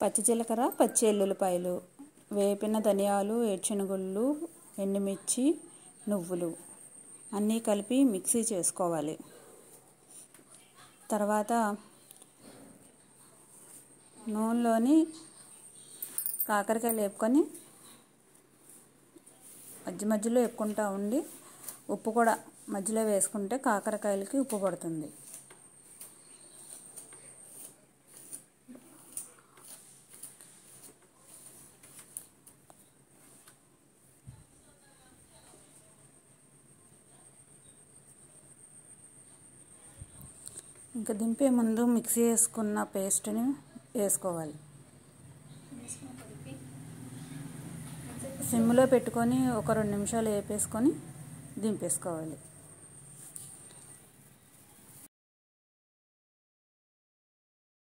పచ్చి జీలకర్ర పచ్చి ఎల్లుల్లిపాయలు వేపిన ధనియాలు ఏడ్చెనుగుళ్ళు ఎండుమిర్చి నువ్వులు అన్నీ కలిపి మిక్సీ చేసుకోవాలి తర్వాత నూనెలోని కాకరకాయలు వేపుకొని మధ్య మధ్యలో వేపుకుంటూ ఉండి ఉప్పు కూడా మధ్యలో వేసుకుంటే కాకరకాయలకి ఉప్పు పడుతుంది ఇంకా దింపే ముందు మిక్సీ వేసుకున్న పేస్ట్ని వేసుకోవాలి సిమ్లో పెట్టుకొని ఒక రెండు నిమిషాలు వేపేసుకొని దింపేసుకోవాలి